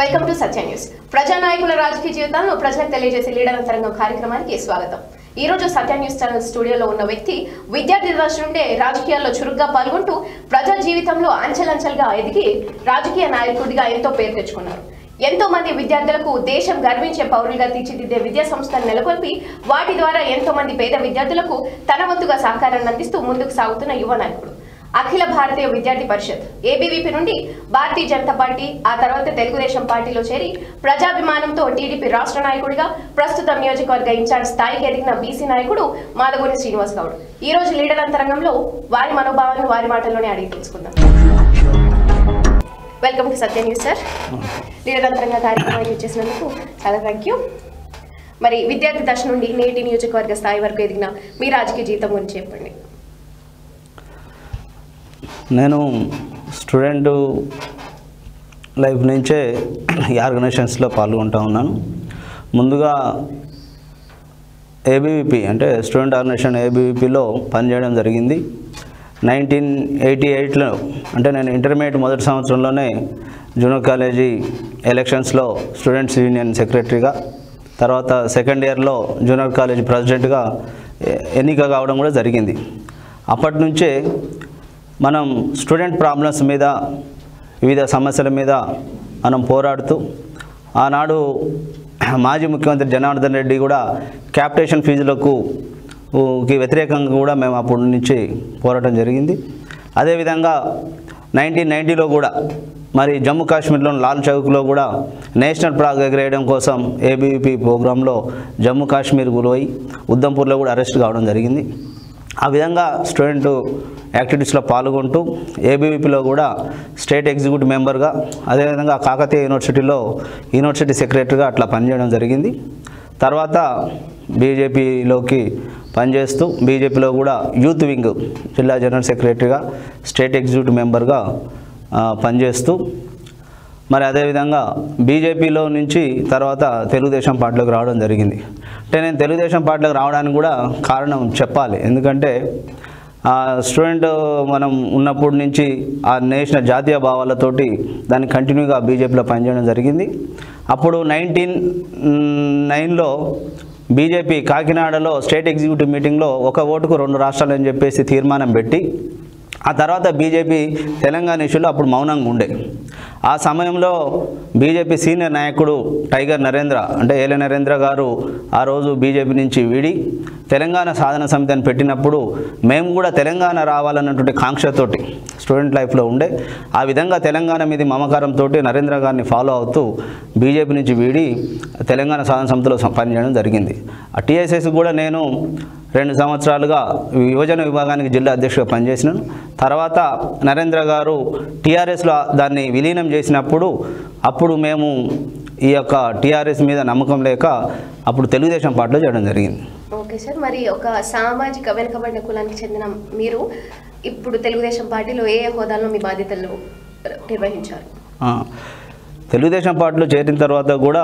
Welcome to Satya News ప్రజానాయకుల రాజకీయ జీవితాలను ప్రజలకు తెలియజేసే లీడర్ తరంగం కార్యక్రమానికి స్వాగతం ఈ రోజు సత్య న్యూస్ ఛానల్ స్టూడియోలో ఉన్న వ్యక్తి విద్యార్థి దశ నుండే రాజకీయాల్లో చురుగ్గా పాల్గొంటూ ప్రజా జీవితంలో అంచెలంచెలుగా ఎదిగి రాజకీయ నాయకుడిగా ఎంతో పేరు తెచ్చుకున్నారు ఎంతో మంది విద్యార్థులకు దేశం గర్వించే పౌరులుగా తీర్చిదిద్దే విద్యా సంస్థలు నెలకొల్పి వాటి ద్వారా ఎంతో మంది పేద విద్యార్థులకు తన వంతుగా సహకారాన్ని అందిస్తూ ముందుకు సాగుతున్న యువ నాయకుడు అఖిల భారతీయ విద్యార్థి పరిషత్ ఏబీవీపీ నుండి భారతీయ జనతా పార్టీ ఆ తర్వాత తెలుగుదేశం పార్టీలో చేరి ప్రజాభిమానంతో టీడీపీ రాష్ట్ర నాయకుడిగా ప్రస్తుతం నియోజకవర్గ ఇన్ఛార్జ్ స్థాయికి ఎదిగిన బీసీ నాయకుడు మాదగోని శ్రీనివాస్ గౌడ్ ఈ రోజు లీడర్ అంతరంగంలో వారి మనోభావాలను వారి మాటల్లోనే అడిగి తెలుసుకుందాం welcome to Satya News sir leader అంతరంగ కార్యక్రమాన్ని ఇచ్చేసినందుకు చాలా థ్యాంక్ యూ మరి విద్యార్థి దశ నుండి నేటి నియోజకవర్గ స్థాయి వరకు ఎదిగిన మీ రాజకీయ జీవితం గురించి చెప్పండి నేను స్టూడెంట్ లైఫ్ నుంచే ఈ ఆర్గనైజేషన్స్లో పాల్గొంటూ ఉన్నాను ముందుగా ఏబీవీపీ అంటే స్టూడెంట్ ఆర్గనైజేషన్ ఏబీవీపీలో పనిచేయడం జరిగింది నైన్టీన్ ఎయిటీ ఎయిట్లో అంటే నేను ఇంటర్మీడియట్ మొదటి సంవత్సరంలోనే జూనియర్ కాలేజీ ఎలక్షన్స్లో స్టూడెంట్స్ యూనియన్ సెక్రటరీగా తర్వాత సెకండ్ ఇయర్లో జూనియర్ కాలేజీ ప్రెసిడెంట్గా ఎ- ఎన్నిక కావడం కూడా జరిగింది అప్పటి నుంచే మనం స్టూడెంట్ ప్రాబ్లమ్స్ మీద వివిధ సమస్యల మీద మనం పోరాడుతూ ఆనాడు మాజీ ముఖ్యమంత్రి జనార్దన్ రెడ్డి కూడా క్యాపిటేషన్ ఫీజులకు ఊ, కి వ్యతిరేకంగా కూడా మేము అప్పటి నుంచి పోరాటం జరిగింది అదేవిధంగా నైన్టీన్ నైంటీలో కూడా మరి జమ్మూ కాశ్మీర్లోని లాల్ చౌక్లో కూడా నేషనల్ ఫ్లాగ్ ఎగరేయడం కోసం ఏబీవీపీ ప్రోగ్రాంలో జమ్మూ కాశ్మీర్ గురై ఉద్దంపూర్లో కూడా అరెస్ట్ కావడం జరిగింది ఆ విధంగా స్టూడెంట్ యాక్టివిటీస్లో పాల్గొంటూ ఏబీవీపీలో కూడా స్టేట్ ఎగ్జిక్యూటివ్ మెంబర్గా అదేవిధంగా కాకతీయ యూనివర్సిటీలో యూనివర్సిటీ సెక్రటరీగా అట్లా పనిచేయడం జరిగింది తర్వాత బీజేపీలోకి పనిచేస్తూ బీజేపీలో కూడా యూత్ వింగ్ జిల్లా జనరల్ సెక్రటరీగా స్టేట్ ఎగ్జిక్యూటివ్ మెంబర్గా ఆ, పనిచేస్తూ మరి అదేవిధంగా బీజేపీలో నుంచి తర్వాత తెలుగుదేశం పార్టీలోకి రావడం జరిగింది అంటే నేను తెలుగుదేశం పార్టీలోకి రావడానికి కూడా కారణం చెప్పాలి ఎందుకంటే ఆ స్టూడెంట్ మనం ఉన్నప్పటి నుంచి ఆ నేషనల్ జాతీయ భావాలతోటి దాన్ని కంటిన్యూగా బీజేపీలో పనిచేయడం జరిగింది అప్పుడు నైన్టీన్ నైన్లో బీజేపీ కాకినాడలో స్టేట్ ఎగ్జిక్యూటివ్ మీటింగ్లో ఒక ఓటుకు రెండు రాష్ట్రాలు అని చెప్పేసి తీర్మానం పెట్టి ఆ తర్వాత బీజేపీ తెలంగాణ ఇష్యూలో అప్పుడు మౌనంగా ఉండే ఆ సమయంలో బీజేపీ సీనియర్ నాయకుడు టైగర్ నరేంద్ర అంటే ఏలే నరేంద్ర గారు ఆ రోజు బీజేపీ నుంచి వీడి తెలంగాణ సాధన సమితి అని పెట్టినప్పుడు మేము కూడా తెలంగాణ రావాలన్నటువంటి కాంక్షతోటి స్టూడెంట్ లైఫ్లో ఉండే ఆ విధంగా తెలంగాణ మీద మమకారంతో నరేంద్ర గారిని ఫాలో అవుతూ బీజేపీ నుంచి వీడి తెలంగాణ సాధన సమితిలో పనిచేయడం జరిగింది ఆ టీఎస్ఎస్ కూడా నేను రెండు సంవత్సరాలుగా యువజన విభాగానికి జిల్లా అధ్యక్షుడిగా పనిచేసినాను తర్వాత నరేంద్ర గారు టీఆర్ఎస్లో దాన్ని విలీనం చేసినప్పుడు అప్పుడు మేము ఈ యొక్క టీఆర్ఎస్ మీద నమ్మకం లేక అప్పుడు తెలుగుదేశం పార్టీలో చేయడం జరిగింది ఓకే సార్ మరి ఒక సామాజిక వెనుకబడిన కులానికి చెందిన మీరు ఇప్పుడు తెలుగుదేశం పార్టీలో ఏ ఏ హోదాలో మీ బాధ్యతలు నిర్వహించారు ఆ, తెలుగుదేశం పార్టీలో చేరిన తర్వాత కూడా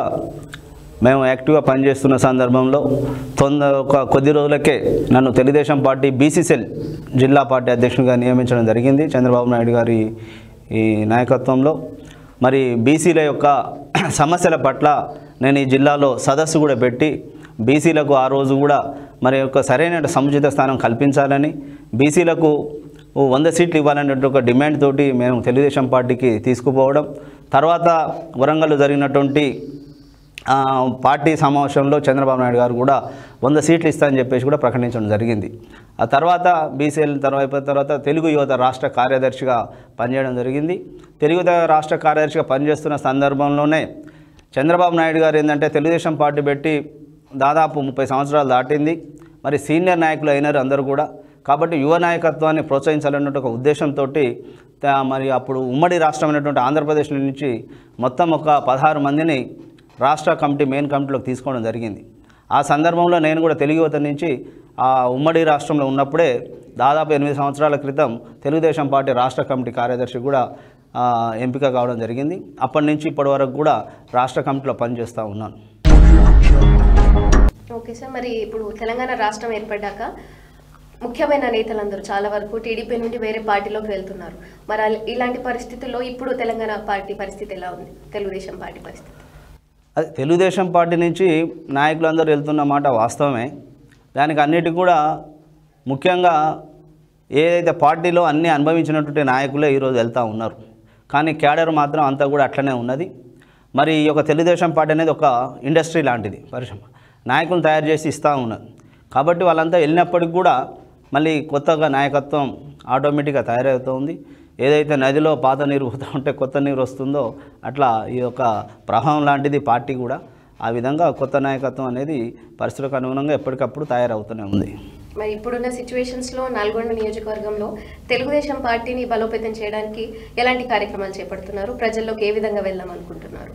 మేము యాక్టివ్గా పనిచేస్తున్న సందర్భంలో తొందర ఒక కొద్ది రోజులకే నన్ను తెలుగుదేశం పార్టీ బీసీసెల్ జిల్లా పార్టీ అధ్యక్షునిగా నియమించడం జరిగింది చంద్రబాబు నాయుడు గారి ఈ నాయకత్వంలో మరి బీసీల యొక్క సమస్యల పట్ల నేను ఈ జిల్లాలో సదస్సు కూడా పెట్టి బీసీలకు ఆ రోజు కూడా మరి యొక్క సరైన సముచిత స్థానం కల్పించాలని బీసీలకు ఓ వంద సీట్లు ఇవ్వాలనే ఒక డిమాండ్ తోటి మేము తెలుగుదేశం పార్టీకి తీసుకుపోవడం తర్వాత వరంగల్లో జరిగినటువంటి ఆ, పార్టీ సమావేశంలో చంద్రబాబు నాయుడు గారు కూడా వంద సీట్లు ఇస్తారని చెప్పేసి కూడా ప్రకటించడం జరిగింది ఆ తర్వాత బీసీఎల్ తర్వాత అయిపోయిన తర్వాత తెలుగు యువత రాష్ట్ర కార్యదర్శిగా పనిచేయడం జరిగింది తెలుగు యువత రాష్ట్ర కార్యదర్శిగా పనిచేస్తున్న సందర్భంలోనే చంద్రబాబు నాయుడు గారు ఏంటంటే తెలుగుదేశం పార్టీ పెట్టి దాదాపు ముప్పై సంవత్సరాలు దాటింది మరి సీనియర్ నాయకులు అయినారు అందరూ కూడా కాబట్టి యువ నాయకత్వాన్ని ప్రోత్సహించాలన్నట్టు ఒక ఉద్దేశంతో మరి అప్పుడు ఉమ్మడి రాష్ట్రమైనటువంటి ఆంధ్రప్రదేశ్ నుంచి మొత్తం ఒక పదహారు మందిని రాష్ట్ర కమిటీ మెయిన్ కమిటీలోకి తీసుకోవడం జరిగింది ఆ సందర్భంలో నేను కూడా తెలుగు యువత నుంచి ఆ ఉమ్మడి రాష్ట్రంలో ఉన్నప్పుడే దాదాపు ఎనిమిది సంవత్సరాల క్రితం తెలుగుదేశం పార్టీ రాష్ట్ర కమిటీ కార్యదర్శి కూడా ఆ, ఎంపిక కావడం జరిగింది అప్పటి నుంచి ఇప్పటి వరకు కూడా రాష్ట్ర కమిటీలో పనిచేస్తూ ఉన్నాను ఓకే సార్ మరి ఇప్పుడు తెలంగాణ రాష్ట్రం ఏర్పడ్డాక ముఖ్యమైన నేతలందరూ చాలా వరకు టీడీపీ నుండి వేరే పార్టీలోకి వెళ్తున్నారు మరి అల- ఇలాంటి పరిస్థితుల్లో ఇప్పుడు తెలంగాణ పార్టీ పరిస్థితి ఎలా ఉంది తెలుగుదేశం పార్టీ పరిస్థితి అది తెలుగుదేశం పార్టీ నుంచి నాయకులందరూ వెళ్తున్న మాట వాస్తవమే దానికి అన్నిటికి కూడా ముఖ్యంగా ఏదైతే పార్టీలో అన్ని అనుభవించినటువంటి నాయకులే ఈరోజు వెళ్తూ ఉన్నారు కానీ క్యాడర్ మాత్రం అంతా కూడా అట్లనే ఉన్నది మరి ఈ యొక్క తెలుగుదేశం పార్టీ అనేది ఒక ఇండస్ట్రీ లాంటిది పరిశ్రమ నాయకులను తయారు చేసి ఇస్తూ ఉన్నది కాబట్టి వాళ్ళంతా వెళ్ళినప్పటికి కూడా మళ్ళీ కొత్తగా నాయకత్వం ఆటోమేటిక్గా తయారవుతుంది ఏదైతే నదిలో పాత నీరు పోతూ ఉంటే కొత్త నీరు వస్తుందో అట్లా ఈ యొక్క ప్రవాహం లాంటిది పార్టీ కూడా ఆ విధంగా కొత్త నాయకత్వం అనేది పరిస్థితులకు అనుగుణంగా ఎప్పటికప్పుడు తయారవుతూనే ఉంది మరి ఇప్పుడున్న సిచ్యువేషన్స్ లో నల్గొండ నియోజకవర్గంలో తెలుగుదేశం పార్టీని బలోపేతం చేయడానికి ఎలాంటి కార్యక్రమాలు చేపడుతున్నారు ప్రజల్లోకి ఏ విధంగా వెళ్దాం అనుకుంటున్నారు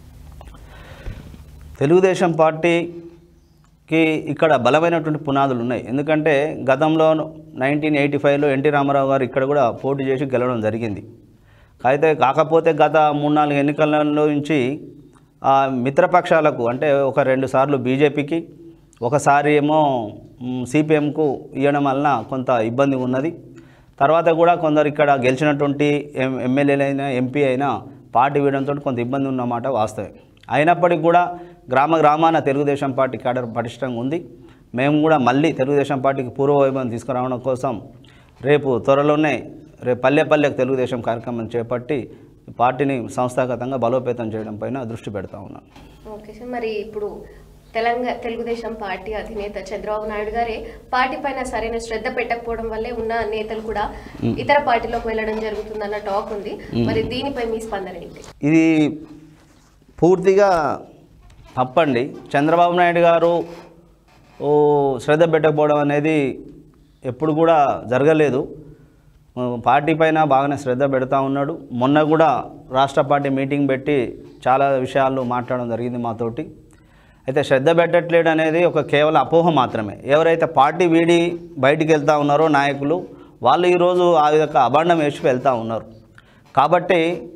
తెలుగుదేశం పార్టీకి ఇక్కడ బలమైనటువంటి పునాదులు ఉన్నాయి ఎందుకంటే గతంలో నైన్టీన్ ఎయిటీ ఫైవ్లో ఎన్టీ రామారావు గారు ఇక్కడ కూడా పోటీ చేసి గెలవడం జరిగింది అయితే కాకపోతే గత మూడు నాలుగు ఎన్నికలలో నుంచి ఆ మిత్రపక్షాలకు అంటే ఒక రెండు సార్లు బీజేపీకి ఒకసారి ఏమో సిపిఎంకు ఇవ్వడం వలన కొంత ఇబ్బంది ఉన్నది తర్వాత కూడా కొందరు ఇక్కడ గెలిచినటువంటి ఎం ఎమ్మెల్యేలు అయినా ఎంపీ అయినా పార్టీ వీయడంతో కొంత ఇబ్బంది ఉన్నమాట వాస్తవే అయినప్పటికీ కూడా గ్రామ గ్రామాన తెలుగుదేశం పార్టీ క్యాడర్ పటిష్టంగా ఉంది మేము కూడా మళ్ళీ తెలుగుదేశం పార్టీకి పూర్వవైభవం తీసుకురావడం కోసం రేపు త్వరలోనే రేపు పల్లె పల్లెకు తెలుగుదేశం కార్యక్రమం చేపట్టి పార్టీని సంస్థాగతంగా బలోపేతం చేయడం పైన దృష్టి పెడతా ఉన్నాం ఓకే సార్ మరి ఇప్పుడు తెలంగాణ తెలుగుదేశం పార్టీ అధినేత చంద్రబాబు నాయుడు గారే పార్టీ పైన సరైన శ్రద్ధ పెట్టకపోవడం వల్లే ఉన్న నేతలు కూడా ఇతర పార్టీలోకి వెళ్ళడం జరుగుతుందన్న టాక్ ఉంది మరి దీనిపై మీ స్పందన ఏంటి ఇది పూర్తిగా తప్పండి చంద్రబాబు నాయుడు గారు ఓ శ్రద్ధ పెట్టకపోవడం అనేది ఎప్పుడు కూడా జరగలేదు ఆ, పార్టీ పైన బాగానే శ్రద్ధ పెడతా ఉన్నాడు మొన్న కూడా రాష్ట్ర పార్టీ మీటింగ్ పెట్టి చాలా విషయాలు మాట్లాడడం జరిగింది మాతోటి అయితే శ్రద్ధ పెట్టట్లేడు అనేది ఒక కేవలం అపోహ మాత్రమే ఎవరైతే పార్టీ వీడి బయటికి వెళ్తూ ఉన్నారో నాయకులు వాళ్ళు ఈరోజు ఆ విధంగా అభాండం వేసి వెళ్తూ ఉన్నారు కాబట్టి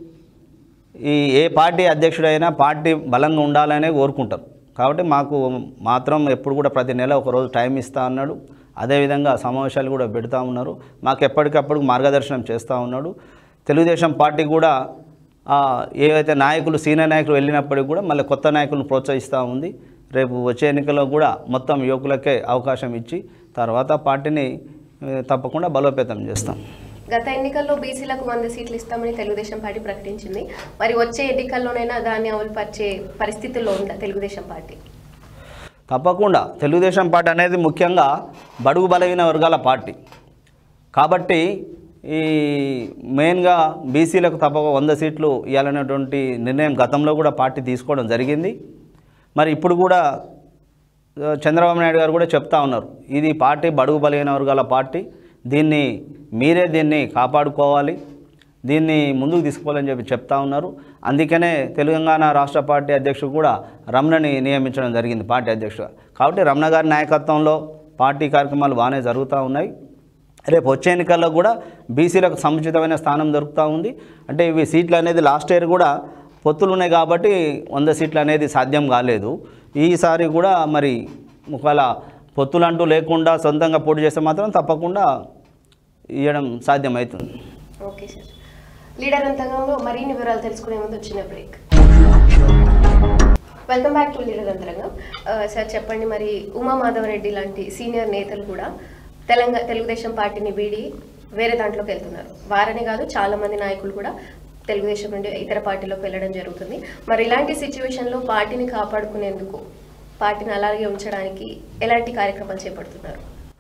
ఈ ఏ పార్టీ అధ్యక్షుడైనా పార్టీ బలంగా ఉండాలనే కోరుకుంటారు కాబట్టి మాకు మాత్రం ఎప్పుడు కూడా ప్రతి నెల ఒక రోజు టైం ఇస్తా అన్నాడు అదేవిధంగా సమావేశాలు కూడా పెడతా ఉన్నారు మాకు ఎప్పటికప్పుడు మార్గదర్శనం చేస్తూ ఉన్నాడు తెలుగుదేశం పార్టీ కూడా ఆ, ఏవైతే నాయకులు సీనియర్ నాయకులు వెళ్ళినప్పటికీ కూడా మళ్ళీ కొత్త నాయకులను ప్రోత్సహిస్తూ ఉంది రేపు వచ్చే ఎన్నికల్లో కూడా మొత్తం యువకులకే అవకాశం ఇచ్చి తర్వాత పార్టీని ఏ, తప్పకుండా బలోపేతం చేస్తాం గత ఎన్నికల్లో బీసీలకు వంద సీట్లు ఇస్తామని తెలుగుదేశం పార్టీ ప్రకటించింది మరి వచ్చే ఎన్నికల్లోనైనా దాన్ని అమలుపరిచే పరిస్థితుల్లో ఉందా తెలుగుదేశం పార్టీ తప్పకుండా తెలుగుదేశం పార్టీ అనేది ముఖ్యంగా బడుగు బలహీన వర్గాల పార్టీ కాబట్టి ఈ మెయిన్గా బీసీలకు తప్పక వంద సీట్లు ఇవ్వాలనేటువంటి నిర్ణయం గతంలో కూడా పార్టీ తీసుకోవడం జరిగింది మరి ఇప్పుడు కూడా ఆ, చంద్రబాబు నాయుడు గారు కూడా చెప్తా ఉన్నారు ఇది పార్టీ బడుగు బలహీన వర్గాల పార్టీ దీన్ని మీరే దీన్ని కాపాడుకోవాలి దీన్ని ముందుకు తీసుకోవాలని చెప్పి చెప్తా ఉన్నారు అందుకనే తెలంగాణ రాష్ట్ర పార్టీ అధ్యక్షుడు కూడా రమణని నియమించడం జరిగింది పార్టీ అధ్యక్షుడు కాబట్టి రమణ గారి నాయకత్వంలో పార్టీ కార్యక్రమాలు బాగానే జరుగుతూ ఉన్నాయి రేపు వచ్చే ఎన్నికల్లో కూడా బీసీలకు సముచితమైన స్థానం దొరుకుతూ ఉంది అంటే ఇవి సీట్లు అనేది లాస్ట్ ఇయర్ కూడా పొత్తులు ఉన్నాయి కాబట్టి వంద సీట్లు అనేది సాధ్యం కాలేదు ఈసారి కూడా మరి ఒకవేళ పొత్తులు అంటూ లేకుండా సొంతంగా పోటీ చేస్తే మాత్రం తప్పకుండా ఇవ్వడం సాధ్యమవుతుంది ఓకే సార్ లీడర్ అంతరంగంలో మరిన్ని వివరాలు తెలుసుకునే ముందు వచ్చిన break welcome back to leader అంతరంగం ఆ, సార్ చెప్పండి మరి ఉమా మాధవరెడ్డి లాంటి సీనియర్ నేతలు కూడా తెలంగాణ తెలుగుదేశం పార్టీని వీడి వేరే దాంట్లోకి వెళ్తున్నారు వారని కాదు చాలా మంది నాయకులు కూడా తెలుగుదేశం నుండి ఇతర పార్టీలోకి వెళ్ళడం జరుగుతుంది మరి ఇలాంటి సిచ్యువేషన్లో పార్టీని కాపాడుకునేందుకు పార్టీని అలాగే ఉంచడానికి ఎలాంటి కార్యక్రమాలు చేపడుతున్నారు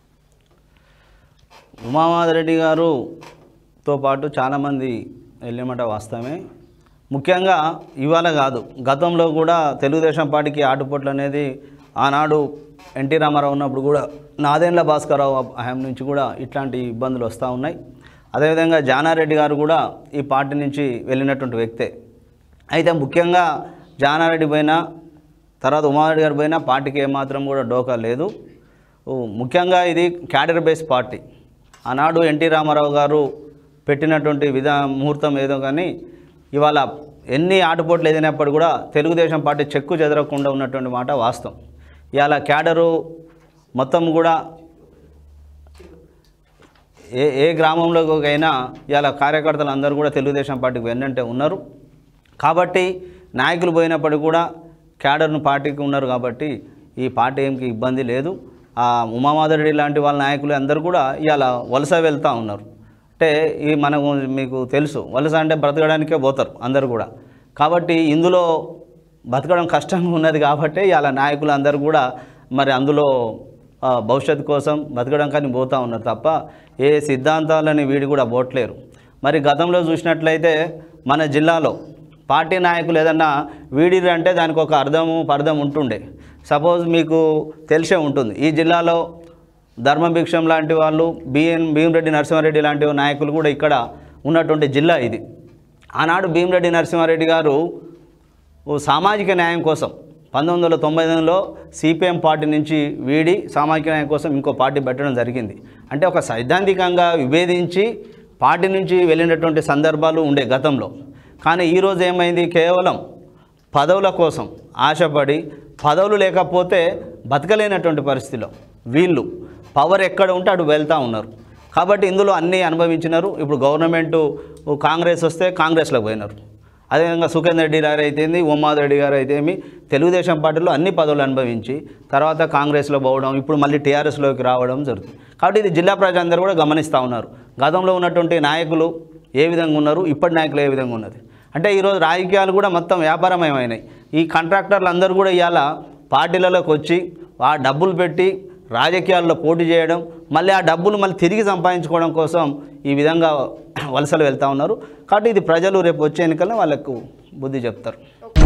ఉమామాధరెడ్డి గారుతో పాటు చాలామంది వెళ్ళేమాట వాస్తవమే ముఖ్యంగా ఇవాళ కాదు గతంలో కూడా తెలుగుదేశం పార్టీకి ఆటుపోట్లు అనేది ఆనాడు ఎన్టీ రామారావు ఉన్నప్పుడు కూడా నాదేండ్ల భాస్కరరావు హయాం నుంచి కూడా ఇట్లాంటి ఇబ్బందులు వస్తూ ఉన్నాయి అదేవిధంగా జానారెడ్డి గారు కూడా ఈ పార్టీ నుంచి వెళ్ళినటువంటి వ్యక్తే అయితే ముఖ్యంగా జానారెడ్డి పోయినా తర్వాత ఉమారెడ్డి గారు పోయినా పార్టీకి ఏమాత్రం కూడా డోకా లేదు ఓ, ముఖ్యంగా ఇది క్యాడర్ బేస్ పార్టీ ఆనాడు ఎన్టీ రామారావు గారు పెట్టినటువంటి విధా ముహూర్తం ఏదో కానీ ఇవాళ ఎన్ని ఆటుపోట్లు ఎదినప్పుడు కూడా తెలుగుదేశం పార్టీ చెక్కు చెదరకుండా ఉన్నటువంటి మాట వాస్తవం ఇవాళ క్యాడరు మొత్తం కూడా ఏ ఏ గ్రామంలోకైనా ఇలా కార్యకర్తలు అందరూ కూడా తెలుగుదేశం పార్టీకి వెన్నంటే ఉన్నారు కాబట్టి నాయకులు పోయినప్పటికీ కూడా క్యాడర్ను పార్టీకి ఉన్నారు కాబట్టి ఈ పార్టీ ఏంకి ఇబ్బంది లేదు ఆ ఉమామాధురెడ్డి లాంటి వాళ్ళ నాయకులు అందరూ కూడా ఇవాళ వలస వెళ్తూ ఉన్నారు అంటే ఈ మనకు మీకు తెలుసు వలస అంటే బ్రతకడానికే పోతారు అందరు కూడా కాబట్టి ఇందులో బతకడం కష్టంగా ఉన్నది కాబట్టి ఇవాళ నాయకులు అందరూ కూడా మరి అందులో ఆ, భవిష్యత్తు కోసం బతకడం కానీ పోతూ ఉన్నారు తప్ప ఏ సిద్ధాంతాలని వీడి కూడా పోట్లేరు మరి గతంలో చూసినట్లయితే మన జిల్లాలో పార్టీ నాయకులు ఏదన్నా వీడిరు అంటే దానికి ఒక అర్థము పర్థం ఉంటుండే సపోజ్ మీకు తెలిసే ఉంటుంది ఈ జిల్లాలో ధర్మభిక్షం లాంటి వాళ్ళు బిఎన్ భీమరెడ్డి నరసింహారెడ్డి లాంటి నాయకులు కూడా ఇక్కడ ఉన్నటువంటి జిల్లా ఇది ఆనాడు భీమరెడ్డి నరసింహారెడ్డి గారు ఓ సామాజిక న్యాయం కోసం పంతొమ్మిది వందల తొంభై ఎనిమిదిలో సిపిఎం పార్టీ నుంచి వీడి సామాజిక న్యాయం కోసం ఇంకో పార్టీ పెట్టడం జరిగింది అంటే ఒక సైద్ధాంతికంగా విభేదించి పార్టీ నుంచి వెళ్ళినటువంటి సందర్భాలు ఉండే గతంలో కానీ ఈరోజు ఏమైంది కేవలం పదవుల కోసం ఆశపడి పదవులు లేకపోతే బతకలేనటువంటి పరిస్థితిలో వీళ్ళు పవర్ ఎక్కడ ఉంటే అటు వెళ్తూ ఉన్నారు కాబట్టి ఇందులో అన్నీ అనుభవించినారు ఇప్పుడు గవర్నమెంట్ కాంగ్రెస్ వస్తే కాంగ్రెస్లోకి పోయినారు అదేవిధంగా సుఖేందర్ రెడ్డి గారు అయితేంది ఉమాద్ రెడ్డి గారు అయితేమి తెలుగుదేశం పార్టీలో అన్ని పదవులు అనుభవించి తర్వాత కాంగ్రెస్లో పోవడం ఇప్పుడు మళ్ళీ టీఆర్ఎస్లోకి రావడం జరుగుతుంది కాబట్టి ఇది జిల్లా ప్రజలందరూ కూడా గమనిస్తూ ఉన్నారు గతంలో ఉన్నటువంటి నాయకులు ఏ విధంగా ఉన్నారు ఇప్పటి నాయకులు ఏ విధంగా ఉన్నది అంటే ఈరోజు రాజకీయాలు కూడా మొత్తం వ్యాపారమయమైనాయి ఈ కాంట్రాక్టర్లు అందరూ కూడా ఇవాళ పార్టీలలోకి వచ్చి ఆ డబ్బులు పెట్టి రాజకీయాల్లో పోటీ చేయడం మళ్ళీ ఆ డబ్బులు మళ్ళీ తిరిగి సంపాదించుకోవడం కోసం ఈ విధంగా వలసలు వెళ్తూ ఉన్నారు కాబట్టి ఇది ప్రజలు రేపు వచ్చే ఎన్నికల్లో వాళ్ళకు బుద్ధి చెప్తారు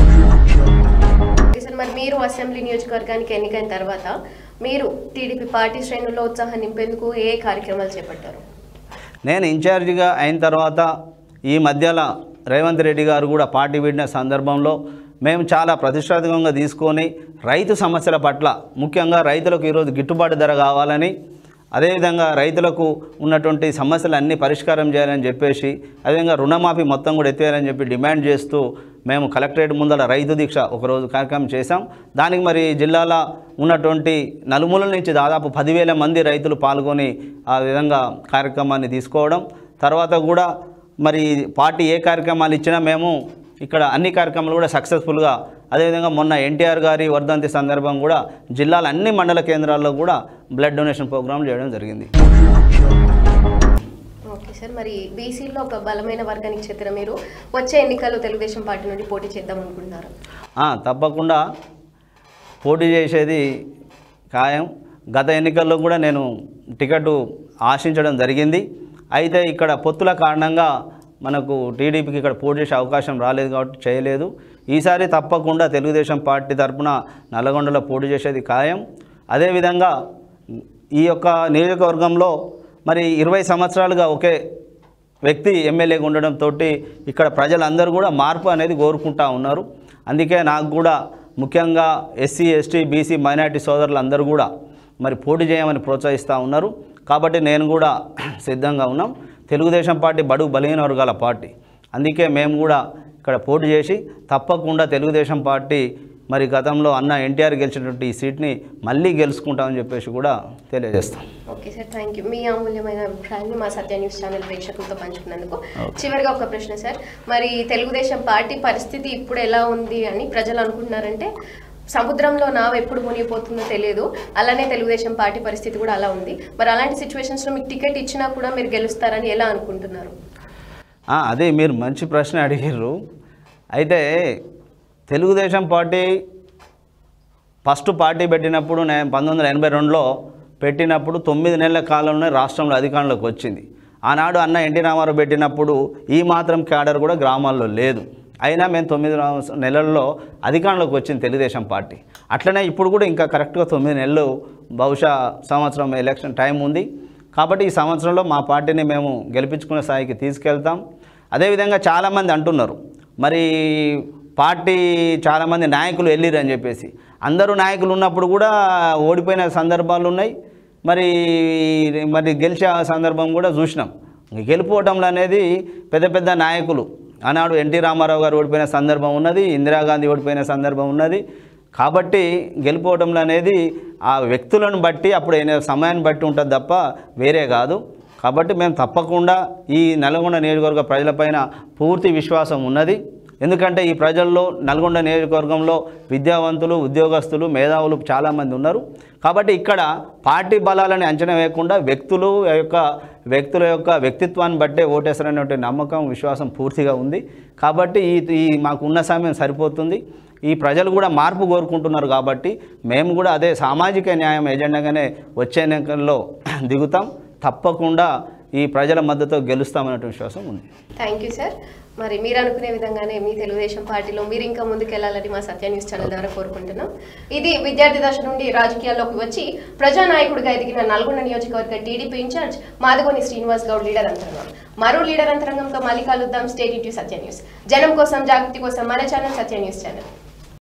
ఓకే సార్ మరి మీరు అసెంబ్లీ నియోజకవర్గానికి ఎన్నికైన తర్వాత మీరు టీడీపీ పార్టీ శ్రేణుల్లో ఉత్సాహం నింపేందుకు ఏ కార్యక్రమాలు చేపట్టారు నేను ఇన్ఛార్జిగా అయిన తర్వాత ఈ మధ్యలో రేవంత్ రెడ్డి గారు కూడా పార్టీ వీడిన సందర్భంలో మేము చాలా ప్రతిష్టాత్మకంగా తీసుకొని రైతు సమస్యల పట్ల ముఖ్యంగా రైతులకు ఈరోజు గిట్టుబాటు ధర కావాలని అదేవిధంగా రైతులకు ఉన్నటువంటి సమస్యలన్నీ పరిష్కారం చేయాలని చెప్పేసి అదేవిధంగా రుణమాఫీ మొత్తం కూడా ఎత్తేయాలని చెప్పి డిమాండ్ చేస్తూ మేము కలెక్టరేట్ ముందర రైతు దీక్ష ఒకరోజు కార్యక్రమం చేశాం దానికి మరి జిల్లాలో ఉన్నటువంటి నలుమూలల నుంచి దాదాపు పదివేల మంది రైతులు పాల్గొని ఆ విధంగా కార్యక్రమాన్ని తీసుకోవడం తర్వాత కూడా మరి పార్టీ ఏ కార్యక్రమాలు ఇచ్చినా మేము ఇక్కడ అన్ని కార్యక్రమాలు కూడా సక్సెస్ఫుల్గా అదేవిధంగా మొన్న ఎన్టీఆర్ గారి వర్ధంతి సందర్భం కూడా జిల్లాల అన్ని మండల కేంద్రాల్లో కూడా బ్లడ్ డొనేషన్ ప్రోగ్రాం చేయడం జరిగింది ఓకే సార్ మరి బీసీలో ఒక బలమైన వర్గానికి చెందిన మీరు వచ్చే ఎన్నికల్లో తెలుగుదేశం పార్టీ నుండి పోటీ చేద్దాం అనుకుంటున్నారు ఆ, తప్పకుండా పోటీ చేసేది ఖాయం గత ఎన్నికల్లో కూడా నేను టికెట్ ఆశించడం జరిగింది అయితే ఇక్కడ పొత్తుల కారణంగా మనకు టీడీపీకి ఇక్కడ పోటీ చేసే అవకాశం రాలేదు కాబట్టి చేయలేదు ఈసారి తప్పకుండా తెలుగుదేశం పార్టీ తరపున నల్లగొండలో పోటీ చేసేది ఖాయం అదేవిధంగా ఈ యొక్క నియోజకవర్గంలో మరి ఇరవై సంవత్సరాలుగా ఒకే వ్యక్తి ఎమ్మెల్యేగా ఉండడంతో ఇక్కడ ప్రజలందరూ కూడా మార్పు అనేది కోరుకుంటా ఉన్నారు అందుకే నాకు కూడా ముఖ్యంగా ఎస్సీ ఎస్టీ బీసీ మైనార్టీ సోదరులందరూ కూడా మరి పోటీ చేయమని ప్రోత్సహిస్తూ ఉన్నారు కాబట్టి నేను కూడా సిద్ధంగా ఉన్నాం తెలుగుదేశం పార్టీ బడుగు బలహీన వర్గాల పార్టీ అందుకే మేము కూడా ఇక్కడ పోటీ చేసి తప్పకుండా తెలుగుదేశం పార్టీ మరి గతంలో అన్న ఎన్టీఆర్ గెలిచినటువంటి ఈ సీట్ని మళ్ళీ గెలుచుకుంటామని చెప్పేసి కూడా తెలియజేస్తాం ఓకే సార్ థ్యాంక్ యూ మీ అమూల్యమైన అభిప్రాయాన్ని మా సత్య న్యూస్ ఛానల్ ప్రేక్షకులతో పంచుకున్నందుకు Okay. చివరిగా ఒక ప్రశ్న సార్ మరి తెలుగుదేశం పార్టీ పరిస్థితి ఇప్పుడు ఎలా ఉంది అని ప్రజలు అనుకుంటున్నారంటే సముద్రంలో నావ ఎప్పుడు మునిగిపోతుందో తెలియదు అలానే తెలుగుదేశం పార్టీ పరిస్థితి కూడా అలా ఉంది మరి అలాంటి సిచ్యువేషన్స్లో మీకు టికెట్ ఇచ్చినా కూడా మీరు గెలుస్తారని ఎలా అనుకుంటున్నారు ఆ, అదే మీరు మంచి ప్రశ్న అడిగారు అయితే తెలుగుదేశం పార్టీ ఫస్ట్ పార్టీ పెట్టినప్పుడు నేను పంతొమ్మిది వందల ఎనభై రెండులో పెట్టినప్పుడు తొమ్మిది నెలల కాలంలోనే రాష్ట్రంలో అధికారంలోకి వచ్చింది ఆనాడు అన్న ఎన్టీ రామారావు పెట్టినప్పుడు ఈ మాత్రం క్యాడర్ కూడా గ్రామాల్లో లేదు అయినా మేము తొమ్మిది రా- నెలల్లో అధికారంలోకి వచ్చింది తెలుగుదేశం పార్టీ అట్లనే ఇప్పుడు కూడా ఇంకా కరెక్ట్గా తొమ్మిది నెలలు బహుశా సంవత్సరం ఎలక్షన్ టైం ఉంది కాబట్టి ఈ సంవత్సరంలో మా పార్టీని మేము గెలిపించుకునే స్థాయికి తీసుకెళ్తాం అదేవిధంగా చాలామంది అంటున్నారు మరి పార్టీ చాలామంది నాయకులు వెళ్ళిరు అని చెప్పేసి అందరూ నాయకులు ఉన్నప్పుడు కూడా ఓడిపోయిన సందర్భాలు ఉన్నాయి మరి మరి గెలిచే సందర్భం కూడా చూసినాం గెలుపోవటంలో అనేది పెద్ద పెద్ద నాయకులు ఆనాడు ఎన్టీ రామారావు గారు ఓడిపోయిన సందర్భం ఉన్నది ఇందిరాగాంధీ ఓడిపోయిన సందర్భం ఉన్నది కాబట్టి గెలుపోవటంలో అనేది ఆ వ్యక్తులను బట్టి అప్పుడు అయిన సమయాన్ని బట్టి ఉంటుంది తప్ప వేరే కాదు కాబట్టి మేము తప్పకుండా ఈ నల్గొండ నియోజకవర్గ ప్రజలపైన పూర్తి విశ్వాసం ఉన్నది ఎందుకంటే ఈ ప్రజల్లో నల్గొండ నియోజకవర్గంలో విద్యావంతులు ఉద్యోగస్తులు మేధావులు చాలామంది ఉన్నారు కాబట్టి ఇక్కడ పార్టీ బలాలని అంచనా వేయకుండా వ్యక్తులు యొక్క వ్యక్తుల యొక్క వ్యక్తిత్వాన్ని బట్టే ఓటేస్తారనేటువంటి నమ్మకం విశ్వాసం పూర్తిగా ఉంది కాబట్టి ఈ ఈ మాకు ఉన్న సమయం సరిపోతుంది ఈ ప్రజలు కూడా మార్పు కోరుకుంటున్నారు కాబట్టి మేము కూడా అదే సామాజిక న్యాయం ఎజెండాగానే వచ్చే ఎన్నికల్లో దిగుతాం తప్పకుండా ఈ ప్రజల మద్దతు గెలుస్తామనే విశ్వాసం ఉంది థ్యాంక్ యూ సార్ మరి మీరు అనుకునే విధంగానే మీ తెలుగుదేశం పార్టీలో మీరు ఇంకా ముందుకెళ్లాలని మా సత్య న్యూస్ ఛానల్ ద్వారా కోరుకుంటున్నాం ఇది విద్యార్థి దశ నుండి రాజకీయాల్లోకి వచ్చి ప్రజానాయకుడిగా ఎదిగిన నల్గొండ నియోజకవర్గ TDP in charge Madagoni Srinivas Goud leader అంతరంగం మరో లీడర్ అంతరంగంతో మళ్ళీ కలుద్దాం స్టేట్ టు సత్య న్యూస్ జనం కోసం జాగృతి కోసం మన ఛానల్ సత్య న్యూస్ ఛానల్